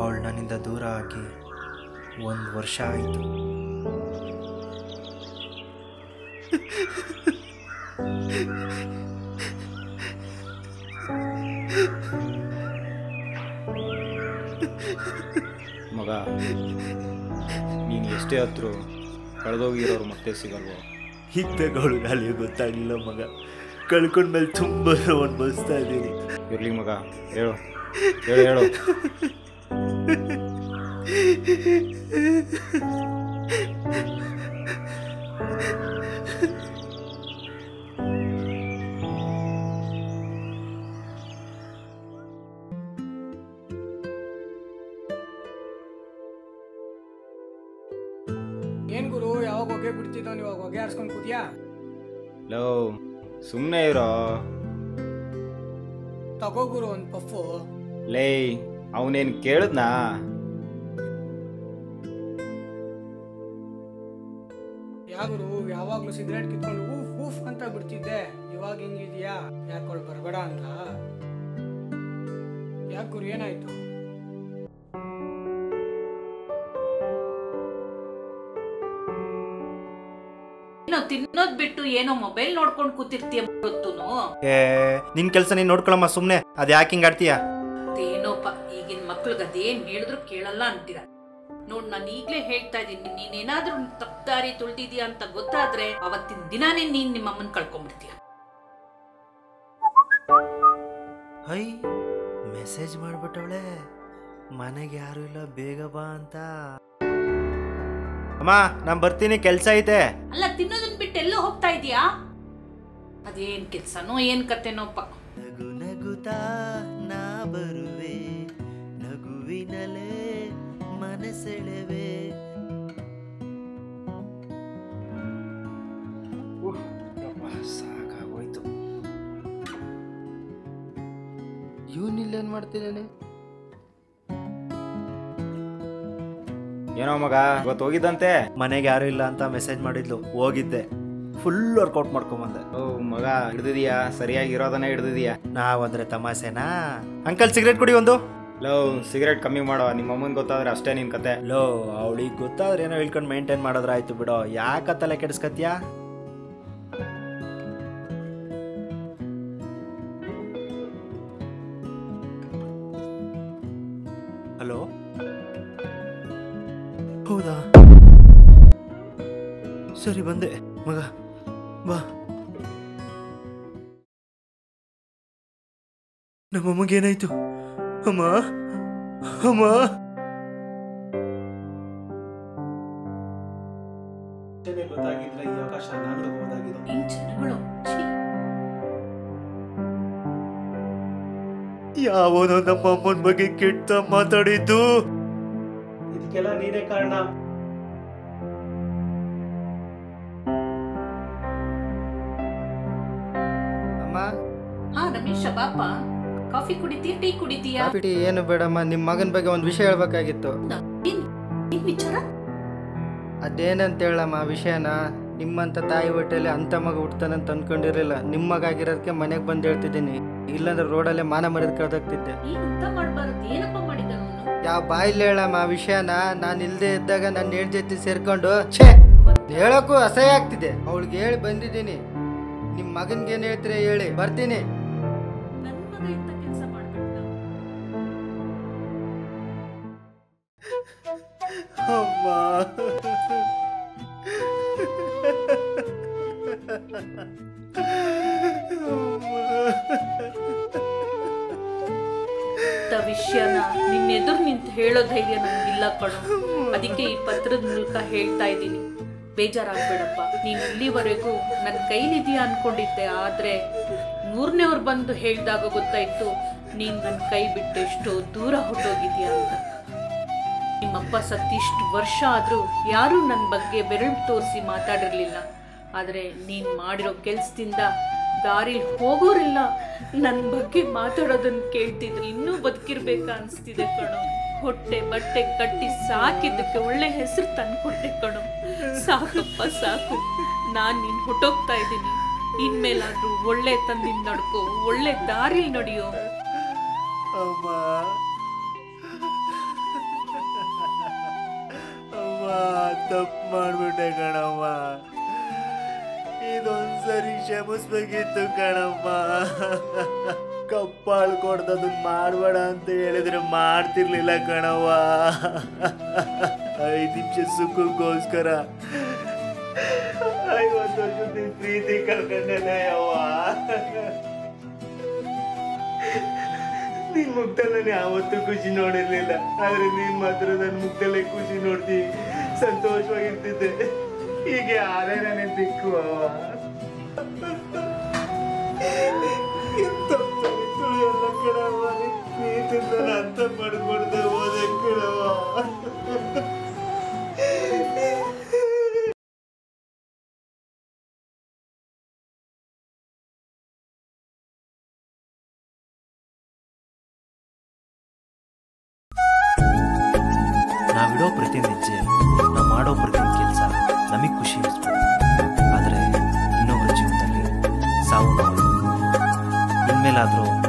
ಅವಳು ನನ್ನಿಂದ ದೂರ ಆಗಿ ಒಂದು ವರ್ಷ ಆಯಿತು ಮಗ ನೀನು ಎಷ್ಟೇ ಹತ್ರ ಕಳೆದೋಗಿರೋರು ಮತ್ತೆ ಸಿಗಲ್ವೋ ಹಿಂದಾಗ ಅವಳಿಗೆ ಅಲ್ಲಿ ಗೊತ್ತಾಗಲಿಲ್ಲ ಮಗ ಕಳ್ಕೊಂಡ್ಮೇಲೆ ತುಂಬ ಅನ್ಭವಿಸ್ತಾ ಇದ್ದೀನಿ ಇರ್ಲಿ ಮಗ ಹೇಳು ಹೇಳು ಹೇಳು ಏನ್ ಗುರು ಯಾವಾಗ ಹೊಗೆ ಬಿಡ್ತಿದ್ದವ್ ಇವಾಗ ಹೊಗೆ ಆಡ್ಸ್ಕೊಂಡ್ ಕೂದ್ಯಾ ಲೋ ಸುಮ್ಮನೆ ಇರೋ ತಗೋ ಗುರು ಒಂದ್ ಪಫು ಲೇ ಅವನೇನು ಕೇಳಿದ್ನಾ ಯಾ ಗುರು ಯಾವಾಗ್ಲೂ ಸಿಗರೇಟ್ ಕಿತ್ಕೊಂಡು ಊಫ್ ಊಫ್ ಅಂತ ಬಿಡ್ತಿದ್ದೆ ಇವಾಗ ಹಿಂಗಿದ್ಯಾ ಯಾಕೊಳ್ ಬರಬೇಡ ಅಂತ ಯಾಕೆ ಗುರು ಏನಾಯ್ತು ಏನೋ ತಿನ್ನೋದ್ ಬಿಟ್ಟು ಏನೋ ಮೊಬೈಲ್ ನೋಡ್ಕೊಂಡ್ ಕೂತಿರ್ತೀಯ ಗೊತ್ತುನು ಏ ನಿನ್ನ ಕೆಲಸ ನೀನು ನೋಡ್ಕೊಳಮ್ಮ ಸುಮ್ಮನೆ ಅದು ಯಾಕೆ ಹಿಂಗೆ ಆಡ್ತೀಯ ಅದೇನೋಪ್ಪ ಈಗಿನ ಮಕ್ಳಿಗೆ ಅದೇನ್ ಹೇಳಿದ್ರು ಕೇಳಲ್ಲ ಅಂತೀರ ನೋಡ್ ನಾನು ಈಗ್ಲೇ ಹೇಳ್ತಾ ಇದ್ದೀನಿ ನೀನೇನಾದ್ರೂ ತಪ್ಪಾರಿ ತುಳ್ದಿದ್ಯಾ ಅಂತ ಗೊತ್ತಾದ್ರೆ ಅವತ್ತಿನ ದಿನಾನೇ ನೀನ್ ನಿಮ್ಮ ಅಮ್ಮನ್ ಕಳ್ಕೊಂಡ್ಬಿಡ್ತೀಯ ಹೈ ಮೆಸೇಜ್ ಮಾಡ್ಬಿಟ್ಟವಳೆ ಮನೆಗೆ ಯಾರು ಇಲ್ಲ ಬೇಗ ಬಾ ಅಂತ ಅಮ್ಮ ನಾನು ಬರ್ತೀನಿ ಕೆಲಸ ಐತೆ ಅಲ್ಲ ತಿನ್ನೋದನ್ ಬಿಟ್ಟು ಎಲ್ಲೋ ಹೋಗ್ತಾ ಇದೀಯಾ ಅದೇನ್ ಕೆಲ್ಸನೋ ಏನ್ ಕತೆನೋಪ್ಪ ನಗು ನಗುತ್ತಾ ನಾ ಬರುವೆ ನಗುವಿನಲೇ ಮನಸೆಳೆವೆ ಸಾಕಾಗೋಯ್ತು ಇವನಿಲ್ಲೇನು ಮಾಡ್ತಿದ್ದಾನೆ ಏನೋ ಮಗ ಇವತ್ತು ಹೋಗಿದ್ದಂತೆ ಮನೆಗೆ ಯಾರು ಇಲ್ಲ ಅಂತ ಮೆಸೇಜ್ ಮಾಡಿದ್ಲು ಹೋಗಿದ್ದೆ ಫುಲ್ ವರ್ಕೌಟ್ ಮಾಡ್ಕೊಂಬಂದೆ ಓ ಮಗ ಹಿಡ್ದಿದೀಯಾ ಸರಿಯಾಗಿ ಇರೋದನ್ನ ಹಿಡ್ದಿದೀಯಾ ನಾವಂದ್ರೆ ತಮಾಷೆನಾ ಅಂಕಲ್ ಸಿಗರೇಟ್ ಕುಡಿ ಒಂದು ಲೋ ಸಿಗರೇಟ್ ಕಮ್ಮಿ ಮಾಡೋ ನಿಮ್ಮ ಅಮ್ಮನ ಗೊತ್ತಾದ್ರೆ ಅಷ್ಟೇ ನಿನ್ ಕತೆ ಲೋ ಅವಳಿಗೆ ಗೊತ್ತಾದ್ರೆ ಏನೋ ಹೇಳ್ಕೊಂಡು ಮೇಂಟೈನ್ ಮಾಡಿದ್ರೆ ಆಯ್ತು ಬಿಡೋ ಯಾಕ ತಲೆ ಕೆಡಿಸ್ಕತ್ಯಾ ಹಲೋ ಹೌದಾ ಸರಿ ಬಂದೆ ಮಗ ಬಾ ನಮ್ಮಮ್ಮಗೇನಾಯ್ತು ಅಮ್ಮ ಅಮ್ಮ ಗೊತ್ತಾಗಿದ್ರೆ ಈ ಅವಕಾಶ ನಾನು ತಗೋಬೋದಾಗಿದ್ದು ಈ ಜನಗಳು ಛೀ. ಯಾವನೋ ನಮ್ಮ ಅಮ್ಮನ ಬಗ್ಗೆ ಕೆಟ್ಟ ಮಾತಾಡಿದ್ದು ಇದಕ್ಕೆಲ್ಲ ನೀನೇ ಕಾರಣ ಅಮ್ಮ ಹಾ ರಮೇಶ ಬಾಪ ಕಾಫಿ ಕುಡಿತೀಯ ಟೀ ಕುಡಿತೀಯಾ ಕಾಪಿ ಟೀ ಏನು ಬೇಡಮ್ಮ ನಿಮ್ಮ ಮಗನ ಬಗ್ಗೆ ಒಂದು ವಿಷಯ ಹೇಳ್ಬೇಕಾಗಿತ್ತು ಏನ್ ಏನ್ ವಿಚಾರ ಅದೇನಂತ ಹೇಳಮ್ಮ ಆ ವಿಷಯನ ನಿಮ್ಮಂತ ತಾಯಿ ಹೊಟ್ಟೆಯಲ್ಲಿ ಅಂಥ ಮಗ ಹುಡ್ತಾನಂತ ಅನ್ಕೊಂಡಿರಲಿಲ್ಲ ನಿಮ್ಮ ಮಗ ಆಗಿರೋದಕ್ಕೆ ಮನೆಗೆ ಬಂದು ಹೇಳ್ತಿದ್ದೀನಿ ಇಲ್ಲಾಂದ್ರೆ ರೋಡಲ್ಲೇ ಮಾನ ಮರ್ಯಾದೆ ಕಳ್ದಾಗ್ತಿದ್ದೆ ಏನು ಅಂತ ಮಾಡಬಾರದು ಏನಪ್ಪ ಮಾಡಿದ ಅವನು ಯಾವ ಬಾಯಿಲಿ ಹೇಳಮ್ಮ ಆ ವಿಷಯನ ನಾನು ಇಲ್ಲದೆ ಇದ್ದಾಗ ನನ್ನ ಹೆಣ್ ಜೊತೆ ಸೇರ್ಕೊಂಡು ಛೇ ಹೇಳೋಕ್ಕೂ ಅಸಹ್ಯ ಆಗ್ತಿದೆ ಅವಳಿಗೆ ಹೇಳಿ ಬಂದಿದ್ದೀನಿ ನಿಮ್ಮ ಮಗನ್ಗೆ ಏನು ಹೇಳ್ತೀರಿ ಹೇಳಿ ಬರ್ತೀನಿ ನನ್ನ ಮಗ ಇಂಥ ಕೆಲಸ ಮಾಡ್ಬಿಟ್ಟ ಅಮ್ಮ ಇಂಥ ವಿಷಯನ ನಿನ್ನ ಎದುರು ನಿಂತು ಹೇಳೋ ಧೈರ್ಯ ನನಗಿಲ್ಲ ಕಣೋ ಅದಕ್ಕೆ ಈ ಪತ್ರದ ಮೂಲಕ ಹೇಳ್ತಾ ಇದ್ದೀನಿ ಬೇಜಾರಾಗ್ಬೇಡಪ್ಪ ನೀನು ಇಲ್ಲಿವರೆಗೂ ನನ್ನ ಕೈಲಿದೆಯಾ ಅನ್ಕೊಂಡಿದ್ದೆ ಆದ್ರೆ ಮೂರನೇವ್ರು ಬಂದು ಹೇಳಿದಾಗ ಗೊತ್ತಾಯ್ತು ನೀನ್ ನನ್ನ ಕೈ ಬಿಟ್ಟು ಎಷ್ಟೋ ದೂರ ಹೊಟ್ಟೋಗಿದ್ಯಾ ಅಂತ ನಿಮ್ಮಪ್ಪ ಸತ್ತಿಷ್ಟು ವರ್ಷ ಆದರೂ ಯಾರೂ ನನ್ನ ಬಗ್ಗೆ ಬೆರಳು ತೋರಿಸಿ ಮಾತಾಡಿರಲಿಲ್ಲ ಆದರೆ ನೀನು ಮಾಡಿರೋ ಕೆಲಸದಿಂದ ದಾರಿಲಿ ಹೋಗೋರೆಲ್ಲ ನನ್ನ ಬಗ್ಗೆ ಮಾತಾಡೋದನ್ನು ಕೇಳ್ತಿದ್ರು ಇನ್ನೂ ಬದುಕಿರ್ಬೇಕಾ ಅನಿಸ್ತಿದೆ ಕಣೋ ಹೊಟ್ಟೆ ಬಟ್ಟೆ ಕಟ್ಟಿ ಸಾಕಿದ್ದಕ್ಕೆ ಒಳ್ಳೆ ಹೆಸರು ತಂದ್ಕೊಟ್ಟೆ ಕಣೋ ಸಾಕಪ್ಪ ಸಾಕು ನಾನು ನೀನು ಹೊಟ್ಟೋಗ್ತಾ ಇದ್ದೀನಿ ಇನ್ಮೇಲಾದ್ರೂ ಒಳ್ಳೆ ತಂದಿಂದ ನಡ್ಕೋ ಒಳ್ಳೆ ದಾರಿಲಿ ನಡೆಯೋ ಅಮ್ಮ ತಪ್ಪು ಮಾಡ್ಬಿಟ್ಟೆ ಕಣವ್ವ ಇದೊಂದ್ಸರಿ ಕ್ಷಮಿಸ್ಬೇಕಿತ್ತು ಕಣಮ್ಮ ಕಪ್ಪಾಳು ಕೊಡ್ದದನ್ನ ಮಾಡ್ಬೇಡ ಅಂತ ಹೇಳಿದ್ರೆ ಮಾಡ್ತಿರ್ಲಿಲ್ಲ ಕಣವ್ವ ಐದು ನಿಮಿಷ ಸುಖಕ್ಕೋಸ್ಕರ ಐವತ್ತು ವರ್ಷದ ನಿನ್ ಪ್ರೀತಿ ಕಳ್ಕೊಂಡೇನೆ ಅವ್ವ ನಿನ್ ಮುಖದಲ್ಲಿ ನಾನು ಯಾವತ್ತೂ ಖುಷಿ ನೋಡಿರ್ಲಿಲ್ಲ ಆದ್ರೆ ನೀನ್ ಮಾತ್ರ ನನ್ನ ಮುಖದಲ್ಲೇ ಖುಷಿ ನೋಡ್ತಿ ಸಂತೋಷವಾಗಿರ್ತಿದ್ದೆ ಹೀಗೆ ಆದ್ರೆ ನನಗೆ ದಿಕ್ಕು ಅವ್ವ ಇಂಥ ಚರಿತ್ರೆ ಎಲ್ಲ ಕಣವ್ವ ನಿನ್ ಪ್ರೀತಿಯಿಂದ ನಾನ್ ಅರ್ಥ ಮಾಡ್ಕೊಡ್ದೆ ಹೋದೆ ಕಣವ್ವ ನಾವಿಡೋ ಪ್ರತಿಯೊಂದು ಹೆಜ್ಜೆ ನಾವು ಮಾಡೋ ಪ್ರತಿಯೊಂದು ಕೆಲಸ ನಮಗೆ ಖುಷಿ ಅನಿಸ್ಬೋದು ಆದರೆ ಇನ್ನೊಬ್ಬರ ಜೀವನದಲ್ಲಿ ಸಾವು ನೋವು ಇನ್ಮೇಲಾದರೂ